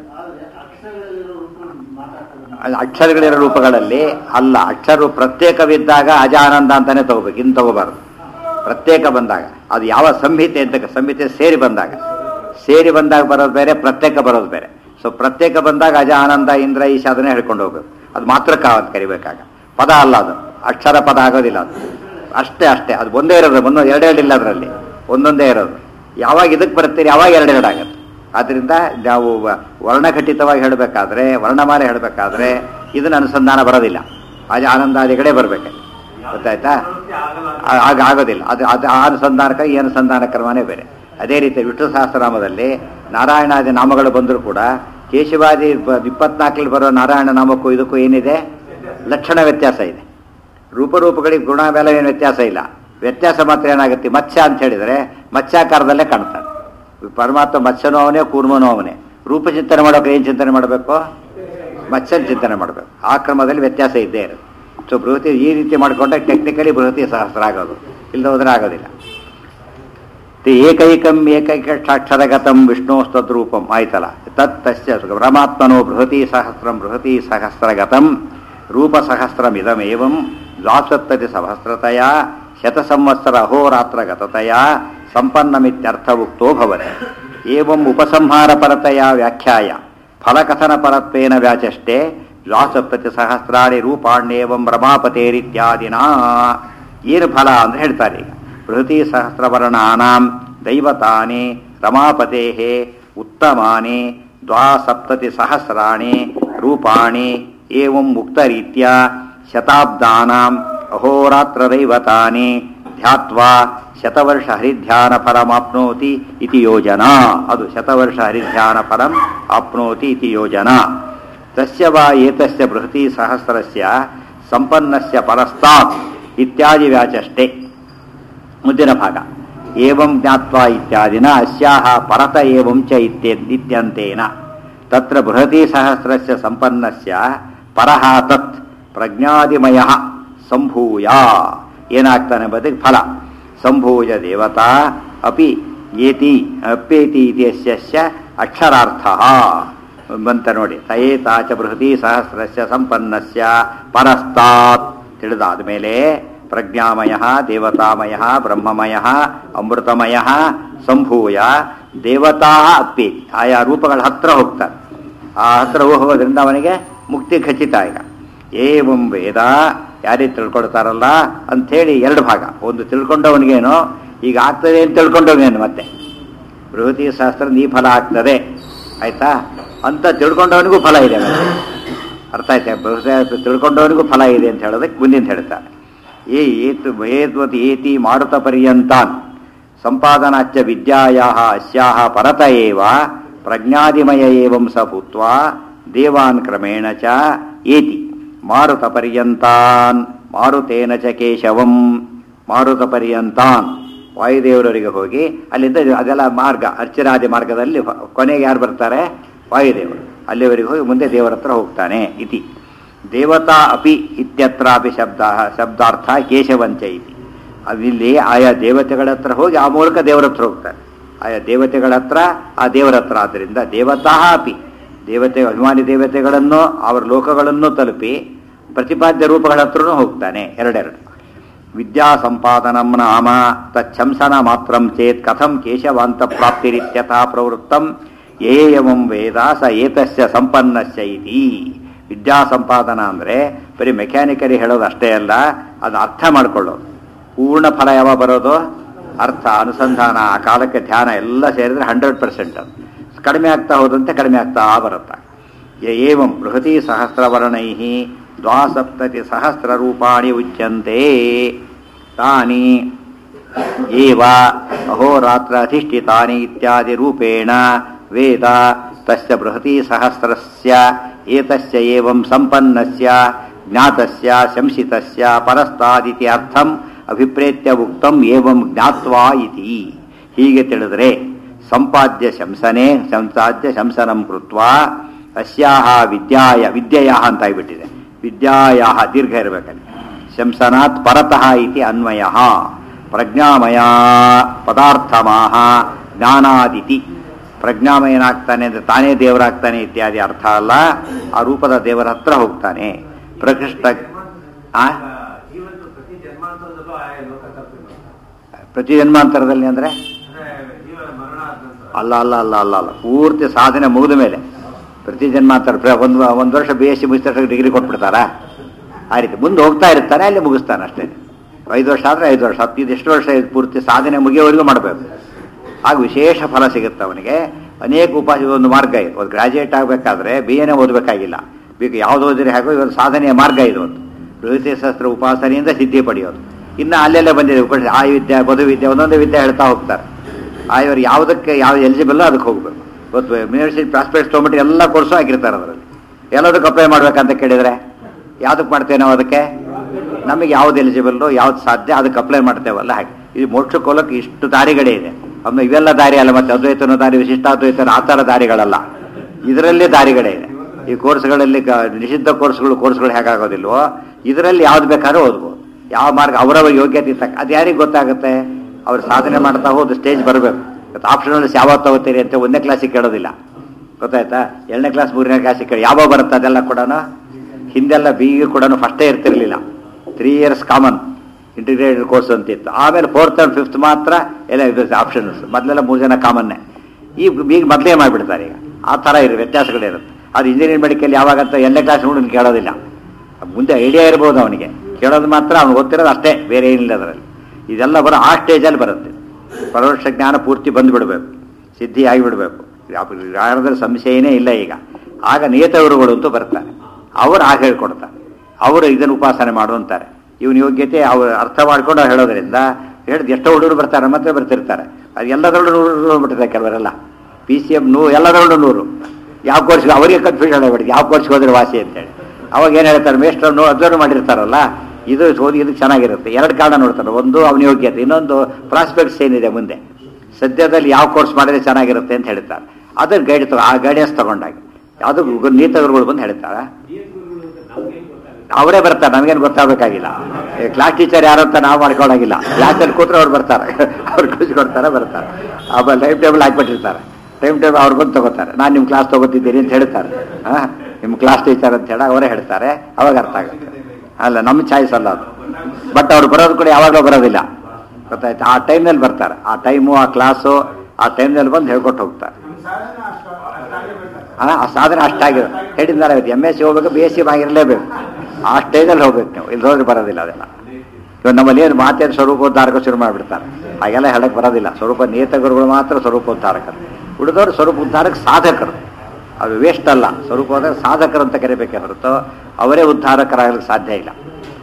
ಅದು ಅಕ್ಷರಗಳಿರೋ ರೂಪಗಳಲ್ಲಿ ಅಲ್ಲ ಅಕ್ಷರ ಪ್ರತ್ಯೇಕವಿದ್ದಾಗ ಅಜಾನಂದ ಅಂತಾನೆ ತಗೋಬೇಕು ಇನ್ನು ತಗೋಬಾರ್ದು ಪ್ರತ್ಯೇಕ ಬಂದಾಗ ಅದು ಯಾವ ಸಂಹಿತೆ ಅಂತ ಸಂಹಿತೆ ಸೇರಿ ಬಂದಾಗ ಸೇರಿ ಬಂದಾಗ ಬರೋದು ಬೇರೆ ಪ್ರತ್ಯೇಕ ಬರೋದು ಬೇರೆ ಸೊ ಪ್ರತ್ಯೇಕ ಬಂದಾಗ ಅಜ ಆನಂದ ಇಂದ್ರ ಈಶ ಅದನ್ನೇ ಹೇಳ್ಕೊಂಡು ಹೋಗ್ಬೇಕು ಅದು ಮಾತ್ರ ಕಾವತ್ ಕರಿಬೇಕಾಗ ಪದ ಅಲ್ಲ ಅದು ಅಕ್ಷರ ಪದ ಆಗೋದಿಲ್ಲ ಅದು ಅಷ್ಟೇ ಅಷ್ಟೇ ಅದು ಒಂದೇ ಇರೋದು ಒಂದೊಂದು ಎರಡೆರಡು ಇಲ್ಲ ಅದರಲ್ಲಿ ಒಂದೊಂದೇ ಇರೋದು ಯಾವಾಗ ಇದಕ್ಕೆ ಬರ್ತೀರಿ ಯಾವಾಗ ಎರಡೆರಡು ಆಗುತ್ತೆ ಆದ್ರಿಂದ ನಾವು ವ- ವರ್ಣಘಟಿತವಾಗಿ ಹೇಳಬೇಕಾದ್ರೆ ವರ್ಣಮಾಲೆ ಹೇಳಬೇಕಾದ್ರೆ ಇದನ್ನ ಅನುಸಂಧಾನ ಬರೋದಿಲ್ಲ ಅಜ ಆನಂದಾದಿಗಳೇ ಬರಬೇಕು ಗೊತ್ತಾಯ್ತಾ ಆ- ಆಗ ಆಗೋದಿಲ್ಲ ಅದು ಅದು ಆ ಅನುಸಂಧಾನಕ್ಕೆ ಈ ಅನುಸಂಧಾನ ಕ್ರಮನೇ ಬೇರೆ ಅದೇ ರೀತಿ ವಿಷ್ಣು ಸಹಸ್ರನಾಮದಲ್ಲಿ ನಾರಾಯಣಾದಿ ನಾಮಗಳು ಬಂದರೂ ಕೂಡ ಕೇಶವಾದಿ ಬ- ಇಪ್ಪತ್ನಾಲ್ಕಲ್ಲಿ ಬರೋ ನಾರಾಯಣ ನಾಮಕ್ಕೂ ಇದಕ್ಕೂ ಏನಿದೆ ಲಕ್ಷಣ ವ್ಯತ್ಯಾಸ ಇದೆ ರೂಪರೂಪಗಳಿಗೆ ಗುಣ ಬೆಲೆ ಏನು ವ್ಯತ್ಯಾಸ ಇಲ್ಲ ವ್ಯತ್ಯಾಸ ಮಾತ್ರ ಏನಾಗುತ್ತೆ ಮತ್ಸ್ಯ ಅಂತ ಹೇಳಿದರೆ ಮತ್ಸ್ಯಾಕಾರದಲ್ಲೇ ಕಾಣ್ತಾನೆ ಪರಮಾತ್ಮ ಮತ್ಸ್ಯನೂ ಅವನೇ ಕೂರ್ಮನೂ ಅವನೇ ರೂಪ ಚಿಂತನೆ ಮಾಡೋಕೆ ಏನು ಚಿಂತನೆ ಮಾಡಬೇಕು ಮತ್ಸ್ಯನ ಚಿಂತನೆ ಮಾಡಬೇಕು ಆ ಕ್ರಮದಲ್ಲಿ ವ್ಯತ್ಯಾಸ ಇದ್ದೇ ಇರುತ್ತೆ ಸೊ ಬೃಹತಿ ಈ ರೀತಿ ಮಾಡಿಕೊಂಡ್ರೆ ಟೆಕ್ನಿಕಲಿ ಬೃಹತಿ ಸಹಸ್ರ ಆಗೋದು ಇಲ್ಲ ಹೋದ್ರೆ ಆಗೋದಿಲ್ಲ ತೆ ಏಕೈಕಂ ಏಕೈಕಕ್ಷಾಕ್ಷರಗತಂ ವಿಷ್ಣು ತದ್ರೂಪಂ ಆಯ್ತಲ್ಲ ತತ್ ತಸ್ಯ ಪರಮಾತ್ಮನೋ ಬೃಹತಿ ಸಹಸ್ರಂ ಬೃಹತಿ ಸಹಸ್ರಗತಂ ರೂಪಸಹಸ್ರಮಿದಮೇವಂ ದ್ವಾಸಪ್ತತಿ ಸಹಸ್ರತಯ ಶತಸಂವತ್ಸರ ಅಹೋರಾತ್ರಗತತೆಯ ಸಂಪನ್ನಮಿತ್ಯರ್ಥ ಉಕ್ತೋ ಭವತಿ ಏವಂ ಉಪಸಂಹಾರ ಪರತೆಯ ವ್ಯಾಖ್ಯಾಯ ಫಲಕಥನ ಪರತ್ವೇನ ವ್ಯಾಚಷ್ಟೆ ದ್ವಾಸಪ್ತತಿ ಸಹಸ್ರಾಣಿ ರೂಪಾಣ್ಯೇವಂ ರಮಾಪತೇರಿತ್ಯಾದಿನಾ ಏನು ಫಲ ಅಂತ ಹೇಳ್ತಾರೆ ಈಗ ಬೃಹತಿ ಸಹಸ್ರವರ್ಣಾನಾಂ ದೈವತಾನಿ ರಮಾಪತೆ ಉತ್ತಮಾನಿ ದ್ವಾಸಪ್ತತಿ ಸಹಸ್ರಾಣಿ ರೂಪಾಣಿ ಏವಂ ಮುಕ್ತರೀತ್ಯ ಶತಾಬ್ದಾನಾಂ ಅಹೋರಾತ್ರ ದೈವತಾನಿ ಧ್ಯಾತ್ವಾ ಶತವರ್ಷ ಹರಿಧ್ಯಾನ ಫಲಮಾಪ್ನೋತಿ ಇತಿ ಯೋಜನಾ ಅದು ಶತವರ್ಷ ಹರಿಧ್ಯಾನ ಫಲಂ ಆಪ್ನೋತಿ ಇತಿ ಯೋಜನಾ ತಸ್ಯ ವಾ ಏತಸ್ಯ ಬೃಹತಿ ಸಹಸ್ರಸ್ಯ ಸಂಪನ್ನಸ್ಯ ಪರಸ್ತಾತ್ ಇತ್ಯಾದಿ ವ್ಯಾಚಷ್ಟೆ ಮುಂದಿನ ಭಾಗ ಏವಂ ಜ್ಞಾತ್ವಾ ಇತ್ಯಾದಿನ ಅಸ್ಯಾಹ ಪರತ ಏವಂ ಚ ಇತ್ಯೆ ಇತ್ಯಂತೇನ ತತ್ರ ಬೃಹತಿ ಸಹಸ್ರಸ್ಯ ಸಂಪನ್ನಸ್ಯ ಪರಹ ತತ್ ಪ್ರಜ್ಞಾದಿಮಯ ಸಂಭೂಯ ಏನಾಗ್ತಾನೆ ಎಂಬುದಕ್ಕೆ ಫಲ ಸಂಭೂಯ ದೇವತಾ ಅಪಿ ಏತಿ ಅಪ್ಯೇತಿ ಇತ್ಯಸ್ಯ ಅಕ್ಷರಾರ್ಥ ಬಂತ ನೋಡಿ ತಯೇತಾ ಚ ಬೃಹತಿ ಸಹಸ್ರಸ್ಯ ಸಂಪನ್ನಸ್ಯ ಪರಸ್ತಾತ್ ತಿಳಿದಾದ ಮೇಲೆ ಪ್ರಜ್ಞಾಮಯ ದೇವತಾಮಯ ಬ್ರಹ್ಮಮಯ ಅಮೃತಮಯ ಸಂಭೂಯ ದೇವತಾ ಅಪ್ಪೇತಿ ಆಯಾ ರೂಪಗಳ ಹತ್ರ ಹೋಗ್ತಾರೆ ಆ ಹತ್ರ ಹೋಗೋದ್ರಿಂದ ಅವನಿಗೆ ಮುಕ್ತಿ ಖಚಿತ ಈಗ ಏವಂ ವೇದ ಯಾರೇ ತಿಳ್ಕೊಳ್ತಾರಲ್ಲ ಅಂಥೇಳಿ ಎರಡು ಭಾಗ ಒಂದು ತಿಳ್ಕೊಂಡವನಿಗೇನು ಈಗ ಆಗ್ತದೆ ಅಂತ ತಿಳ್ಕೊಂಡವನೇನು ಮತ್ತೆ ಬೃಹತಿ ಶಾಸ್ತ್ರ ನೀ ಫಲ ಆಗ್ತದೆ ಆಯ್ತಾ ಅಂತ ತಿಳ್ಕೊಂಡವನಿಗೂ ಫಲ ಇದೆ ಮತ್ತೆ. ಅರ್ಥ ಆಯ್ತಾ ಬೃಹತಿ ತಿಳ್ಕೊಂಡವನಿಗೂ ಫಲ ಇದೆ ಅಂತ ಹೇಳೋದಕ್ಕೆ ಮುಂದಿನ ಹೇಳ್ತಾರೆ ಏ ಏತು ಏತ್ವತ್ ಏತಿ ಮಾರುತ ಪರ್ಯಂತಾನ್ ಸಂಪಾದನಾಚ್ಚ ವಿದ್ಯಾಯಾ ಅಸ್ಯಾಹ ಪರತ ಏವ ಪ್ರಜ್ಞಾದಿಮಯ ಏವಂ ಸ ಭೂತ್ವಾ ದೇವಾನ್ ಕ್ರಮೇಣ ಚ ಏತಿ ಮಾರುತ ಪರ್ಯಂತಾನ್ ಮಾರುತೇನ ಚ ಕೇಶವಂ ಮಾರುತ ಪರ್ಯಂತಾನ್ ವಾಯುದೇವರವರಿಗೆ ಹೋಗಿ ಅಲ್ಲಿಂದ ಅದೆಲ್ಲ ಮಾರ್ಗ ಅರ್ಚನಾದಿ ಮಾರ್ಗದಲ್ಲಿ ಕೊನೆಗೆ ಯಾರು ಬರ್ತಾರೆ ವಾಯುದೇವರು ಅಲ್ಲಿವರೆಗೆ ಹೋಗಿ ಮುಂದೆ ದೇವರ ಹತ್ರ ಹೋಗ್ತಾನೆ ಇತಿ ದೇವತಾ ಅಪಿ ಇತ್ಯತ್ರಾಪಿ ಶಬ್ದ ಶಬ್ದಾರ್ಥ ಕೇಶವಂಚ ಇತಿ ಅದಿಲ್ಲಿ ಆಯಾ ದೇವತೆಗಳ ಹತ್ರ ಹೋಗಿ ಆ ಮೂಲಕ ದೇವರ ಹತ್ರ ಹೋಗ್ತಾರೆ ಆಯಾ ದೇವತೆಗಳ ಹತ್ರ ಆ ದೇವರ ಹತ್ರ ಆದ್ದರಿಂದ ದೇವತಾ ಅಪಿ ದೇವತೆ ಅಭಿಮಾನಿ ದೇವತೆಗಳನ್ನು ಅವರ ಲೋಕಗಳನ್ನು ತಲುಪಿ ಪ್ರತಿಪಾದ್ಯ ರೂಪಗಳ ಹತ್ರನೂ ಹೋಗ್ತಾನೆ ಎರಡೆರಡು ವಿದ್ಯಾ ಸಂಪಾದನಂ ನಾಮ ತಚ್ಛಂಸನ ಮಾತ್ರಂ ಚೇತ್ ಕಥಂ ಕೇಶವಾಂತ ಪ್ರಾಪ್ತಿರಿತ್ಯಥಾ ಪ್ರವೃತ್ತಂ ಏಯಮಂ ವೇದ ಸ ಏತಸ್ಯ ಸಂಪನ್ನಸ್ಯ ಇತಿ ವಿದ್ಯಾ ಸಂಪಾದನ ಅಂದರೆ ಬರೀ ಮೆಕ್ಯಾನಿಕಲಿ ಹೇಳೋದು ಅಷ್ಟೇ ಅಲ್ಲ ಅದನ್ನ ಅರ್ಥ ಮಾಡ್ಕೊಳ್ಳೋದು ಪೂರ್ಣ ಫಲ ಯಾವಾಗ ಬರೋದು ಅರ್ಥ ಅನುಸಂಧಾನ ಆ ಕಾಲಕ್ಕೆ ಧ್ಯಾನ ಎಲ್ಲ ಸೇರಿದ್ರೆ ಹಂಡ್ರೆಡ್ ಪರ್ಸೆಂಟ್ ಅದು ಕಡಿಮೆ ಆಗ್ತಾ ಹೋದಂತೆ ಕಡಿಮೆ ಆಗ್ತಾ ಬರುತ್ತೆ ಯ ಏವಂ ಬೃಹತಿ ಸಹಸ್ರವರ್ಣೈ ದ್ವಾಸಪ್ತತಿ ಸಹಸ್ರ ರೂಪಾಣಿ ಉಚ್ಯಂತೆ ತಾನಿ ಏವ ಅಹೋರಾತ್ರ ಅಧಿಷ್ಠಿತಾನಿ ಇತ್ಯಾದಿ ರೂಪೇಣ ವೇದ ತಸ್ಯ ಬೃಹತಿ ಸಹಸ್ರಸ್ಯ ಏತಸ್ಯ ಏವಂ ಸಂಪನ್ನಸ್ಯ ಜ್ಞಾತಸ್ಯ ಶಂಸಿತಸ್ಯ ಪರಸ್ತಾದಿತಿ ಅರ್ಥಂ ಅಭಿಪ್ರೇತ್ಯ ಉಕ್ತಂ ಏವಂ ಜ್ಞಾತ್ವಾ ಇತಿ ಹೀಗೆ ತಿಳಿದರೆ ಸಂಪಾದ್ಯ ಶಂಸನೆ ಸಂಸಾದ್ಯ ಶಂಸನಂ ಕೃತ್ವಾ ಅಸ್ಯಾಹ ವಿದ್ಯಾಯ ವಿದ್ಯೆಯ ಅಂತ ಆಗ್ಬಿಟ್ಟಿದೆ ವಿದ್ಯಾಯ ದೀರ್ಘ ಇರಬೇಕಲ್ಲಿ ಶಂಸನಾತ್ ಪರತಃ ಇತಿ ಅನ್ವಯ ಪ್ರಜ್ಞಾಮಯ ಪದಾರ್ಥಮಾಹ ಜ್ಞಾನಾದಿತಿ ಪ್ರಜ್ಞಾಮಯನಾಗ್ತಾನೆ ಅಂದ್ರೆ ತಾನೇ ದೇವರಾಗ್ತಾನೆ ಇತ್ಯಾದಿ ಅರ್ಥ ಅಲ್ಲ ಆ ರೂಪದ ದೇವರ ಹತ್ರ ಹೋಗ್ತಾನೆ ಪ್ರಕೃಷ್ಟ ಆ ಜೀವಂತ ಪ್ರತಿ ಜನ್ಮಾಂತರದಲ್ಲೂ ಆಯಾ ಲೋಕ ತಪ್ಪಿಲ್ಲ ಪ್ರತಿ ಜನ್ಮಾಂತರದಲ್ಲಿ ಅಂದ್ರೆ ಅಂದ್ರೆ ಜೀವ ಮರಣ ಆದ ನಂತರ ಅಲ್ಲ ಅಲ್ಲ ಅಲ್ಲ ಅಲ್ಲ ಅಲ್ಲ ಪೂರ್ತಿ ಸಾಧನೆ ಮುಗಿದ ಮೇಲೆ ಪ್ರತಿ ಜನ್ಮಾಂತರ ಪ್ರ- ಒಂದು ಒಂದು ವರ್ಷ ಬಿ ಎಸ್ ಸಿ ಮುಗಿದ ಡಿಗ್ರಿ ಕೊಟ್ಬಿಡ್ತಾರಾ ಆ ರೀತಿ ಮುಂದೆ ಹೋಗ್ತಾ ಇರ್ತಾನೆ ಅಲ್ಲಿ ಮುಗಿಸ್ತಾನೆ ಅಷ್ಟೇ ಐದು ವರ್ಷ ಆದರೆ ಐದು ವರ್ಷ ಹತ್ತು ಇದು ಎಷ್ಟು ವರ್ಷ ಇದು ಪೂರ್ತಿ ಸಾಧನೆ ಮುಗಿಯೋವರೆಗೂ ಮಾಡಬೇಕು ಆಗ ವಿಶೇಷ ಫಲ ಸಿಗುತ್ತೆ ಅವನಿಗೆ ಅನೇಕ ಉಪಾಯ ಒಂದು ಮಾರ್ಗ ಇದೆ ಒಂದು ಗ್ರಾಜುಯೇಟ್ ಆಗಬೇಕಾದ್ರೆ ಬಿ ಎನೇ ಓದಬೇಕಾಗಿಲ್ಲ ಬೇಕು ಯಾವ್ದು ಓದಿದ್ರೆ ಹಾಗೋ ಇವತ್ತು ಸಾಧನೆಯ ಮಾರ್ಗ ಇದು ಒಂದು ಪ್ರವೃತ್ತಿ ಶಾಸ್ತ್ರ ಉಪಾಸನೆಯಿಂದ ಸಿದ್ಧಿ ಪಡೆಯೋದು ಇನ್ನು ಅಲ್ಲೆಲ್ಲ ಬಂದಿದೆ ಉಪನಿಷತ್ ಆ ವಿದ್ಯೆ ಬದು ವಿದ್ಯೆ ಒಂದೊಂದು ವಿದ್ಯೆ ಹೇಳ್ತಾ ಹೋಗ್ತಾರೆ ಆಯವರು ಯಾವುದಕ್ಕೆ ಯಾವ ಎಲಿಜಿಬಲ್ ಅದಕ್ಕೆ ಹೋಗ್ಬೇಕು ಇವತ್ತು ಯೂನಿವರ್ಸಿಟಿ ಪ್ರಾಸ್ಪೆಕ್ಟ್ಸ್ ತೊಗೊಂಬಿಟ್ಟು ಎಲ್ಲ ಕೋರ್ಸು ಹಾಕಿರ್ತಾರೆ ಅದರಲ್ಲಿ ಎಲ್ಲದಕ್ಕೆ ಅಪ್ಲೈ ಮಾಡ್ಬೇಕಂತ ಕೇಳಿದ್ರೆ ಯಾವುದಕ್ಕೆ ಮಾಡ್ತೇವೆ ನಾವು ಅದಕ್ಕೆ ನಮಗೆ ಯಾವ್ದು ಎಲಿಜಿಬಲ್ಲು ಯಾವ್ದು ಸಾಧ್ಯ ಅದಕ್ಕೆ ಅಪ್ಲೈ ಮಾಡ್ತೇವಲ್ಲ ಹಾಗೆ ಇದು ಮೋಕ್ಷಕ್ಕೆ ಹೋಗಕ್ಕೆ ಇಷ್ಟು ದಾರಿಗಳೇ ಇದೆ ಆಮೇಲೆ ಇವೆಲ್ಲ ದಾರಿ ಅಲ್ಲ ಮತ್ತೆ ಅದ್ವೈತನ ದಾರಿ ವಿಶಿಷ್ಟಾದ್ವೈತನ ಆ ಥರ ದಾರಿಗಳಲ್ಲ ಇದರಲ್ಲೇ ದಾರಿಗಳೇ ಇದೆ ಈ ಕೋರ್ಸ್ಗಳಲ್ಲಿ ಗ- ನಿಷಿದ್ಧ ಕೋರ್ಸ್ಗಳು ಕೋರ್ಸ್ಗಳು ಹೇಗಾಗೋದಿಲ್ವೋ ಇದರಲ್ಲಿ ಯಾವ್ದು ಬೇಕಾದ್ರೂ ಓದ್ಬೋದು ಯಾವ ಮಾರ್ಗ ಅವರವರ ಯೋಗ್ಯತೆ ತಕ್ಕ ಅದು ಯಾರಿಗೆ ಗೊತ್ತಾಗುತ್ತೆ ಅವ್ರು ಸಾಧನೆ ಮಾಡ್ತಾ ಹೋದ ಸ್ಟೇಜ್ ಬರಬೇಕು ಇವತ್ತು ಆಪ್ಷನಲ್ಸ್ ಯಾವತ್ತು ತಗೋತೀರಿ ಅಂತ ಒಂದನೇ ಕ್ಲಾಸಿಗೆ ಕೇಳೋದಿಲ್ಲ ಗೊತ್ತಾಯ್ತಾ ಎರಡನೇ ಕ್ಲಾಸ್ ಮೂರನೇ ಕ್ಲಾಸಿಗೆ ಕೇಳಿ ಯಾವಾಗ ಬರುತ್ತೆ ಅದೆಲ್ಲ ಕೂಡ ಹಿಂದೆಲ್ಲ ಬಿ ಕೂಡ ಫಸ್ಟೇ ಇರ್ತಿರ್ಲಿಲ್ಲ three years common integrated course ಅಂತಿತ್ತು ಆಮೇಲೆ ಫೋರ್ತ್ ಆ್ಯಂಡ್ ಫಿಫ್ತ್ ಮಾತ್ರ ಎಲ್ಲ ಇದು ಆಪ್ಷನ್ಸ್ ಮೊದಲೆಲ್ಲ ಮೂರು ಜನ ಕಾಮನ್ನೇ ಈಗ ಈಗ ಮೊದಲೇ ಮಾಡಿಬಿಡ್ತಾರೆ ಈಗ ಆ ಥರ ಇರೋ ವ್ಯತ್ಯಾಸಗಳಿರುತ್ತೆ ಅದು ಇಂಜಿನಿಯರಿಂಗ್ ಮೆಡಿಕಲ್ ಯಾವಾಗಂತ ಎರಡನೇ ಕ್ಲಾಸ್ ನೋಡಿ ಕೇಳೋದಿಲ್ಲ ಮುಂದೆ ಐಡಿಯಾ ಇರ್ಬೋದು ಅವನಿಗೆ ಕೇಳೋದು ಮಾತ್ರ ಅವ್ನು ಗೊತ್ತಿರೋದು ಅಷ್ಟೇ ಬೇರೆ ಏನಿಲ್ಲ ಅದರಲ್ಲಿ ಇದೆಲ್ಲ ಬರೋ ಆ ಸ್ಟೇಜಲ್ಲಿ ಬರುತ್ತೆ ಪರೋಕ್ಷ ಜ್ಞಾನ ಪೂರ್ತಿ ಬಂದುಬಿಡಬೇಕು ಸಿದ್ಧಿ ಆಗಿಬಿಡಬೇಕು ಯಾರದ್ರಲ್ಲಿ ಸಂಶಯನೇ ಇಲ್ಲ ಈಗ ಆಗ ನಿಯತಗುರುಗಳು ಅಂತೂ ಬರ್ತಾರೆ ಅವರು ಆಗ ಹೇಳ್ಕೊಡ್ತಾರೆ ಅವರು ಇದನ್ನು ಉಪಾಸನೆ ಮಾಡು ಅಂತಾರೆ ಇವನ ಯೋಗ್ಯತೆ ಅವ್ರು ಅರ್ಥ ಮಾಡ್ಕೊಂಡು ಹೇಳೋದ್ರಿಂದ ಹೇಳಿದ್ ಎಷ್ಟೋ ಹುಡುಗರು ಬರ್ತಾರೆ ಮತ್ತೆ ಬರ್ತಿರ್ತಾರೆ ಅದು ಎಲ್ಲದರಲ್ಲೂ ನೂರು ನೂರು ಬಿಟ್ಟಿರ್ತಾರೆ ಕೆಲವರೆಲ್ಲ ಪಿ ಸಿ ಎಮ್ ನೂ ಎಲ್ಲದರಲ್ಲೂ ನೂರು ಯಾವ ಕೋರ್ಸ್ಗೆ ಅವರಿಗೆ ಕನ್ಫ್ಯೂಷನ್ ಆಗ್ಬಿಡುತ್ತೆ ಯಾವ ಕೋರ್ಸ್ಗೆ ಹೋದ್ರೆ ವಾಸಿ ಅಂತೇಳಿ ಅವಾಗ ಏನು ಹೇಳ್ತಾರೆ ಮೇಸ್ಟ್ರು ನೋ ಅಬ್ಸರ್ವ್ ಮಾಡಿರ್ತಾರಲ್ಲ ಇದು ಓದಿ ಇದು ಚೆನ್ನಾಗಿರುತ್ತೆ ಎರಡು ಕಾರಣ ನೋಡ್ತಾರೆ ಒಂದು ಅವನ ಯೋಗ್ಯತೆ ಇನ್ನೊಂದು ಪ್ರಾಸ್ಪೆಕ್ಟ್ಸ್ ಏನಿದೆ ಮುಂದೆ ಸದ್ಯದಲ್ಲಿ ಯಾವ ಕೋರ್ಸ್ ಮಾಡಿದ್ರೆ ಚೆನ್ನಾಗಿರುತ್ತೆ ಅಂತ ಹೇಳ್ತಾರೆ ಅದನ್ನ ಗೈಡ್ ತಗೋ ಆ ಗೈಡೆನ್ಸ್ ತಗೊಂಡಾಗ ಯಾವುದು ನೀತಗುರುಗಳು ಬಂದು ಹೇಳ್ತಾರೆ ಅವರೇ ಬರ್ತಾರೆ ನಮಗೇನು ಗೊತ್ತಾಗಬೇಕಾಗಿಲ್ಲ ಕ್ಲಾಸ್ ಟೀಚರ್ ಯಾರು ಅಂತ ನಾವು ಮಾಡ್ಕೊಳಾಗಿಲ್ಲ ಕ್ಲಾಸಲ್ಲಿ ಕೂತ್ರೆ ಅವ್ರು ಬರ್ತಾರೆ ಅವ್ರು ಕೊಡ್ತಾರೆ ಬರ್ತಾರೆ ಆಮೇಲೆ ಟೈಮ್ ಟೇಬಲ್ ಹಾಕ್ಬಿಟ್ಟಿರ್ತಾರೆ ಟೈಮ್ ಟೇಬಲ್ ಅವ್ರು ಬಂದು ತಗೋತಾರೆ ನಾನು ನಿಮ್ಮ ಕ್ಲಾಸ್ ತಗೋತಿದ್ದೀನಿ ಅಂತ ಹೇಳ್ತಾರೆ ಹಾಂ ನಿಮ್ಮ ಕ್ಲಾಸ್ ಟೀಚರ್ ಅಂತ ಹೇಳಿ ಅವರೇ ಹೇಳ್ತಾರೆ ಅವಾಗ ಅರ್ಥ ಆಗುತ್ತೆ ಅಲ್ಲ ನಮ್ಮ ಚಾಯ್ಸ್ ಅಲ್ಲ ಅದು ಬಟ್ ಅವ್ರು ಬರೋದು ಕೂಡ ಯಾವಾಗಲೂ ಬರೋದಿಲ್ಲ ಗೊತ್ತಾಯ್ತು ಆ ಟೈಮ್ನಲ್ಲಿ ಬರ್ತಾರೆ ಆ ಟೈಮು ಆ ಕ್ಲಾಸು ಆ ಟೈಮ್ನಲ್ಲಿ ಬಂದು ಹೇಳ್ಕೊಟ್ಟು ಹೋಗ್ತಾರೆ ಆ ಆ ಸಾಧನೆ ಅಷ್ಟಾಗಿರೋ ಹೇಳಿದ್ದಾರೆ ಎಮ್ ಎಸ್ ಸಿ ಹೋಗ್ಬೇಕು ಬಿ ಎಸ್ ಸಿ ಆಗಿರಲೇಬೇಕು ಆ ಸ್ಟೇಜಲ್ಲಿ ಹೋಗ್ಬೇಕು ನೀವು ಇಲ್ಲಿ ಹೋದ್ರೆ ಬರೋದಿಲ್ಲ ಅದೆಲ್ಲ ಇವಾಗ ನಮ್ಮಲ್ಲಿ ಏನು ಮಾತೇನು ಸ್ವರೂಪೋದ್ಧಾರಕ ಶುರು ಮಾಡಿಬಿಡ್ತಾರೆ ಹಾಗೆಲ್ಲ ಹೇಳಕ್ ಬರೋದಿಲ್ಲ ಸ್ವರೂಪ ನೇತಗುರುಗಳು ಮಾತ್ರ ಸ್ವರೂಪೋದ್ಧಾರಕರು ಉಳಿದವರು ಸ್ವರೂಪೋದ್ಧಾರಕ ಸಾಧಕರು ಅದು ವೇಸ್ಟ್ ಅಲ್ಲ ಸ್ವರೂಪೋದ್ಧಾರ ಸಾಧಕರು ಅಂತ ಕರಿಬೇಕೇ ಹೊರತು ಅವರೇ ಉದ್ಧಾರಕರಾಗಲಿಕ್ಕೆ ಸಾಧ್ಯ ಇಲ್ಲ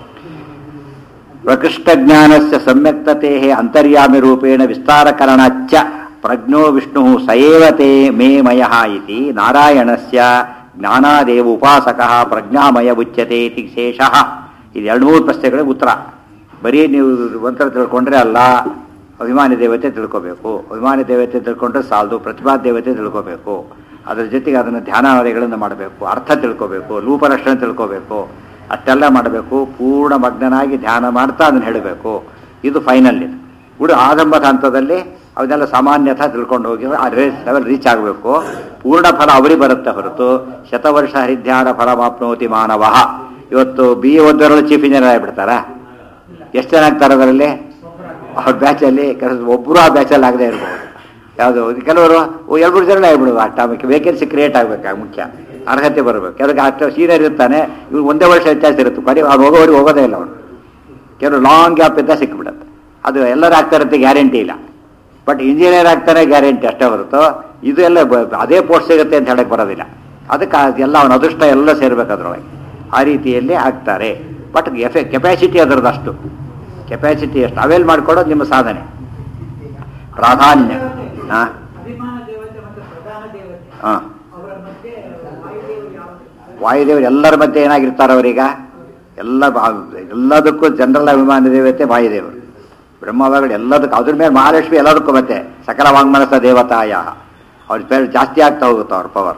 ಪ್ರಕೃಷ್ಟ ಜ್ಞಾನಸ್ಯ ಸಮ್ಯಕ್ತತೆ ಅಂತರ್ಯಾಮಿ ರೂಪೇಣ ವಿಸ್ತಾರಕರಣಚ್ಚ ಪ್ರಜ್ಞೋ ವಿಷ್ಣು ಸಯೇವತೆ ಮೇ ಮಯ ಇತಿ ನಾರಾಯಣಸ್ಯ ಜ್ಞಾನಾದೇವ ಉಪಾಸಕ ಪ್ರಜ್ಞಾಮಯ ಉಚ್ಯತೆ ಇತಿ ಶೇಷ ಇದು ಎರಡು ಮೂರು ಪ್ರಶ್ನೆಗಳಿಗೆ ಉತ್ತರ ಬರೀ ನೀವು ಮಂತ್ರ ತಿಳ್ಕೊಂಡ್ರೆ ಅಲ್ಲ ಅಭಿಮಾನಿ ದೇವತೆ ತಿಳ್ಕೋಬೇಕು ಅಭಿಮಾನಿ ದೇವತೆ ತಿಳ್ಕೊಂಡ್ರೆ ಸಾಲದು ಪ್ರತಿಭಾ ದೇವತೆ ತಿಳ್ಕೋಬೇಕು ಅದರ ಜೊತೆಗೆ ಅದನ್ನು ಧ್ಯಾನಾವಧಿಗಳನ್ನು ಮಾಡಬೇಕು ಅರ್ಥ ತಿಳ್ಕೋಬೇಕು ರೂಪರಕ್ಷಣೆ ತಿಳ್ಕೋಬೇಕು ಅಷ್ಟೆಲ್ಲ ಮಾಡಬೇಕು ಪೂರ್ಣ ಮಗ್ನನಾಗಿ ಧ್ಯಾನ ಮಾಡ್ತಾ ಅದನ್ನು ಹೇಳಬೇಕು ಇದು ಫೈನಲ್ ಇದು ಉಡು ಆರಂಭದ ಹಂತದಲ್ಲಿ ಅವನ್ನೆಲ್ಲ ಸಾಮಾನ್ಯತ ತಿಳ್ಕೊಂಡು ಹೋಗಿ ಆ ರೇಸ್ ಲೆವೆಲ್ ರೀಚ್ ಆಗಬೇಕು ಪೂರ್ಣ ಫಲ ಅವರಿಗೆ ಬರುತ್ತೆ ಹೊರತು ಶತವರ್ಷ ಹರಿಧ್ಯಾನ ಫಲ ಮಾಪ್ನೋತಿ ಮಾನವ ಇವತ್ತು ಬಿ ಎ ಓದೋರಲ್ಲಿ ಚೀಫ್ ಇಂಜಿನಿಯರ್ ಆಗಿಬಿಡ್ತಾರ ಎಷ್ಟು ಜನ ಆಗ್ತಾರೆ ಅದರಲ್ಲಿ ಅವ್ರ ಬ್ಯಾಚಲ್ಲಿ ಒಬ್ಬರು ಆ ಬ್ಯಾಚಲ್ಲಿ ಆಗದೆ ಇರ್ಬೋದು ಯಾವುದು ಕೆಲವರು ಎರಡು ಜನ ಆಗ್ಬಿಡುವ ಆ ಟೈಮಿಗೆ ವೇಕೆನ್ಸಿ ಕ್ರಿಯೇಟ್ ಆಗಬೇಕು ಮುಖ್ಯ ಅರ್ಹತೆ ಬರಬೇಕು ಅದಕ್ಕೆ ಅಷ್ಟು ಸೀನಿಯರ್ ಇರ್ತಾನೆ ಇವ್ರು ಒಂದೇ ವರ್ಷ ವ್ಯತ್ಯಾಸ ಇರುತ್ತೆ ಬರೀ ಅವ್ರು ಹೋಗೋವರೆಗೆ ಹೋಗೋದೇ ಇಲ್ಲ ಅವನು ಕೆಲವರು ಲಾಂಗ್ ಗ್ಯಾಪ್ ಇದ್ದ ಸಿಕ್ಬಿಡುತ್ತೆ ಅದು ಎಲ್ಲರೂ ಆಗ್ತಾರಂತೆ ಗ್ಯಾರಂಟಿ ಇಲ್ಲ ಬಟ್ ಇಂಜಿನಿಯರ್ ಆಗ್ತಾನೆ ಗ್ಯಾರಂಟಿ ಅಷ್ಟೇ ಹೊರತು ಇದು ಎಲ್ಲ ಬ- ಅದೇ ಪೋಸ್ಟ್ ಸಿಗುತ್ತೆ ಅಂತ ಹೇಳಕ್ ಬರೋದಿಲ್ಲ ಅದಕ್ಕೆ ಅದೆಲ್ಲ ಅವನ ಅದೃಷ್ಟ ಎಲ್ಲ ಸೇರ್ಬೇಕು ಅದ್ರೊಳಗೆ ಆ ರೀತಿಯಲ್ಲಿ ಆಗ್ತಾರೆ ಬಟ್ ಎಫೆ ಕೆಪಾಸಿಟಿ ಅದರದ್ದು ಅಷ್ಟು ಕೆಪಾಸಿಟಿ ಎಷ್ಟು ಅವೇಲ್ ಮಾಡ್ಕೊಡೋದು ನಿಮ್ಮ ಸಾಧನೆ ಪ್ರಾಧಾನ್ಯ ಹಾಂ ಅಭಿಮಾನ ದೇವತೆ ಮತ್ತು ಪ್ರಧಾನ ದೇವತೆ ಹಾಂ ಅವರ ಮಧ್ಯೆ ವಾಯುದೇವರು ಯಾವುದು ವಾಯುದೇವರು ಎಲ್ಲರ ಮಧ್ಯೆ ಏನಾಗಿರ್ತಾರೆ ಅವರೀಗ ಎಲ್ಲ ಬಾ- ಎಲ್ಲದಕ್ಕೂ ಜನರಲ್ ಅಭಿಮಾನ ದೇವತೆ ವಾಯುದೇವರು ಬ್ರಹ್ಮವಾಗಳು ಎಲ್ಲದಕ್ಕೂ ಅದ್ರ ಮೇಲೆ ಮಹಾಲಕ್ಷ್ಮಿ ಎಲ್ಲದಕ್ಕೂ ಮತ್ತೆ ಸಕಲ ವಾಂಗ್ಮನಸ ದೇವತಾಯ ಅವ್ರ ಪೇರು ಜಾಸ್ತಿ ಆಗ್ತಾ ಹೋಗುತ್ತೆ ಅವ್ರ ಪವರ್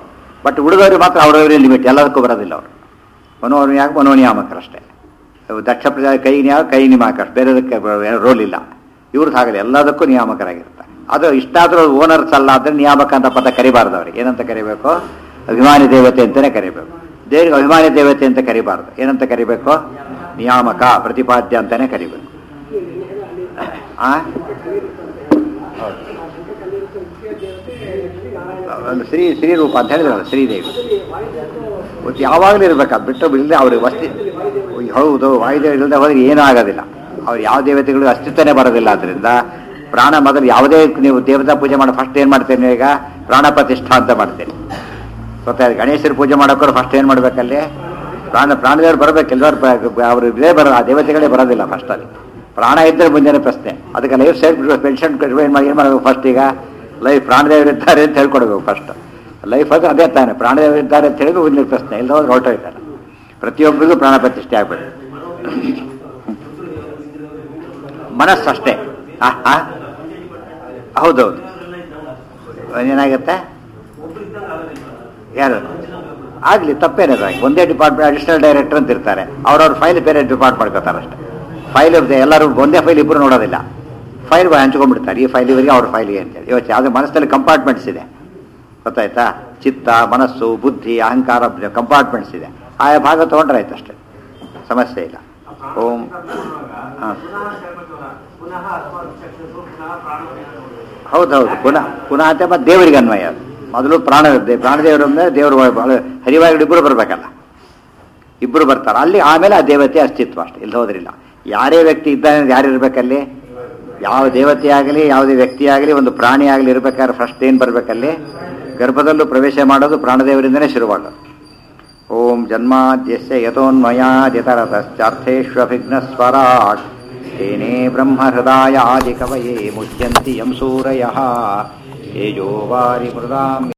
ಬಟ್ ಉಳಿದವರು ಮಾತ್ರ ಅವರವರೇ ಲಿಮಿಟ್ ಎಲ್ಲದಕ್ಕೂ ಬರೋದಿಲ್ಲ ಅವರು ಮನೋನಿಯಾಗ ಮನೋನಿಯಾಮಕರಷ್ಟೇ ಅವು ದಕ್ಷ ಪ್ರಜಾ ಕೈ ನಿಯಾಮ ಕೈ ನಿಯಾಮಕ ಬೇರೆದಕ್ಕೆ ರೋಲ್ ಇಲ್ಲ ಇವ್ರದ್ದು ಹಾಗಲ್ಲ ಎಲ್ಲದಕ್ಕೂ ನಿಯಾಮಕರಾಗಿರ್ತಾರೆ ಅದು ಇಷ್ಟಾದರೂ ಓನರ್ಸ್ ಅಲ್ಲ ಅಂದರೆ ನಿಯಾಮಕ ಅಂತ ಪದ ಕರಿಬಾರ್ದು ಅವ್ರಿಗೆ ಏನಂತ ಕರಿಬೇಕು ಅಭಿಮಾನಿ ದೇವತೆ ಅಂತಲೇ ಕರಿಬೇಕು ದೇವರಿಗೆ ಅಭಿಮಾನಿ ದೇವತೆ ಅಂತ ಕರಿಬಾರ್ದು ಏನಂತ ಕರಿಬೇಕು ನಿಯಾಮಕ ಪ್ರತಿಪಾದ್ಯ ಅಂತಲೇ ಕರಿಬೇಕು ಆ ಒಂದು ಶ್ರೀ ಶ್ರೀ ರೂಪ ಅಂತ ಹೇಳಿದ್ರಲ್ಲ ಶ್ರೀದೇವಿ ಒಟ್ಟು ಯಾವಾಗಲೂ ಇರ್ಬೇಕು ಅದು ಬಿಟ್ಟು ಇಲ್ಲದೆ ಅವ್ರಿಗೆ ವಸ್ತಿ ಹೌದು ವಾಯುದೇವ ಇಲ್ಲದೆ ಹೋದ್ರೆ ಏನೂ ಆಗೋದಿಲ್ಲ ಅವ್ರು ಯಾವ ದೇವತೆಗಳು ಅಸ್ತಿತ್ವನೇ ಬರೋದಿಲ್ಲ ಅದರಿಂದ ಪ್ರಾಣ ಮೊದಲು ಯಾವುದೇ ನೀವು ದೇವತಾ ಪೂಜೆ ಮಾಡೋ ಫಸ್ಟ್ ಏನು ಮಾಡ್ತೇನೆ ನೀವು ಈಗ ಪ್ರಾಣ ಪ್ರತಿಷ್ಠಾ ಅಂತ ಮಾಡ್ತೇನೆ ಗೊತ್ತಾಯ್ತು ಗಣೇಶರ ಪೂಜೆ ಮಾಡೋಕ್ಕೋರು ಫಸ್ಟ್ ಏನು ಮಾಡ್ಬೇಕಲ್ಲಿ ಪ್ರಾಣ ಪ್ರಾಣದೇವರು ಬರಬೇಕು ಎಲ್ಲರೂ ಅವರು ಇದೇ ಬರೋ ಆ ದೇವತೆಗಳೇ ಬರೋದಿಲ್ಲ ಫಸ್ಟಲ್ಲಿ ಪ್ರಾಣ ಇದ್ದರೆ ಮುಂದಿನ ಪ್ರಶ್ನೆ ಅದಕ್ಕೆ ಲೈಫ್ ಸೈಡ್ ಪೆನ್ಷನ್ ಏನು ಮಾಡಿ ಏನು ಮಾಡಬೇಕು ಫಸ್ಟ್ ಈಗ ಲೈಫ್ ಪ್ರಾಣದೇವರಿದ್ದಾರೆ ಅಂತ ಹೇಳ್ಕೊಡ್ಬೇಕು ಫಸ್ಟ್ ಲೈಫ್ ಅದು ಅದೇ ತಾನೆ ಪ್ರಾಣದೇವರಿದ್ದಾರೆ ಅಂತ ಹೇಳಿದ್ರೆ ಮುಂದಿನ ಪ್ರಶ್ನೆ ಇಲ್ಲ ಹೋದ್ರೆ ಹೊರಟೋಯ್ತಾರೆ ಪ್ರತಿಯೊಬ್ಬರಿಗೂ ಪ್ರಾಣ ಪ್ರತಿಷ್ಠೆ ಆಗ್ಬೇಕು ಮನಸ್ಸು ಅಷ್ಟೇ ಆ ಆ? ಹೌದೌದು ಏನಾಗುತ್ತೆ ಯಾರು ಆಗಲಿ ತಪ್ಪೇನಿಲ್ಲ ಒಂದೇ ಡಿಪಾರ್ಟ್ಮೆಂಟ್ ಅಡಿಷನಲ್ ಡೈರೆಕ್ಟರ್ ಅಂತ ಇರ್ತಾರೆ ಅವ್ರವ್ರ ಫೈಲ್ ಬೇರೆ ಡಿಪಾರ್ಟ್ ಮಾಡ್ಕೋತಾರೆ ಅಷ್ಟೇ ಫೈಲ್ ಎಲ್ಲರೂ ಒಂದೇ ಫೈಲ್ ಇಬ್ಬರು ನೋಡೋದಿಲ್ಲ ಫೈಲ್ ಹಂಚ್ಕೊಂಡ್ಬಿಡ್ತಾರೆ ಈ ಫೈಲ್ ಇವರಿಗೆ ಅವ್ರ ಫೈಲಿಗೆ ಅಂತೇಳಿ ಯೋಚನೆ ಅದು ಮನಸ್ಸಲ್ಲಿ ಕಂಪಾರ್ಟ್ಮೆಂಟ್ಸ್ ಇದೆ ಗೊತ್ತಾಯ್ತಾ ಚಿತ್ತ ಮನಸ್ಸು ಬುದ್ಧಿ ಅಹಂಕಾರ ಕಂಪಾರ್ಟ್ಮೆಂಟ್ಸ್ ಇದೆ ಆಯಾ ಭಾಗ ತೊಗೊಂಡ್ರೆ ಆಯ್ತು ಅಷ್ಟೇ ಸಮಸ್ಯೆ ಇಲ್ಲ ಓಂ ಹಾಂ ಪುನಃ ಕರ್ಮಜ್ಞಾನ, ಪುನಃ ಅಥವಾ ಚಕ್ಷುಷು, ಪುನಃ ಪ್ರಾಣವೇ ಹೌದೌದು ಪುನಃ ಪುನಃ ಅಂತ ಮತ್ತೆ ದೇವರಿಗೆ ಅನ್ವಯ ಅದು ಮೊದಲು ಪ್ರಾಣ ಪ್ರಾಣದೇವರು ಅಂದರೆ ದೇವರು ಬಹಳ ಹರಿವಾಗಿ ಇಬ್ಬರು ಬರಬೇಕಲ್ಲ ಇಬ್ಬರು ಬರ್ತಾರೆ ಅಲ್ಲಿ ಆಮೇಲೆ ಆ ದೇವತೆ ಅಸ್ತಿತ್ವ ಅಷ್ಟೇ ಇಲ್ಲಿ ಹೋದ್ರಿಲ್ಲ ಯಾರೇ ವ್ಯಕ್ತಿ ಇದ್ದಾನೆ ಯಾರು ಇರ್ಬೇಕಲ್ಲಿ ಯಾವ ದೇವತೆ ಆಗಲಿ ಯಾವುದೇ ವ್ಯಕ್ತಿ ಆಗಲಿ ಒಂದು ಪ್ರಾಣಿ ಆಗಲಿ ಇರ್ಬೇಕಾದ್ರೆ ಫಸ್ಟ್ ಏನು ಬರಬೇಕಲ್ಲಿ ಗರ್ಭದಲ್ಲೂ ಪ್ರವೇಶ ಮಾಡೋದು ಪ್ರಾಣದೇವರಿಂದನೇ ಶುರುವಾಗೋದು ಓಂ ಜನ್ಮಾದ್ಯಸ್ಯ ಯತೋನ್ಮಯಾದಿತರತಶ್ಚಾರ್ಥೇಷ್ವಭಿಘ್ನಸ್ವರಾಟ್ ತೇನೇ ಬ್ರಹ್ಮಹೃದಾಯಾದಿಕವಯೇ ಮುಚ್ಯಂತಿ ಯಂ ಸೂರಯಃ ತೇಜೋವಾರಿ ಮೃದಾಂ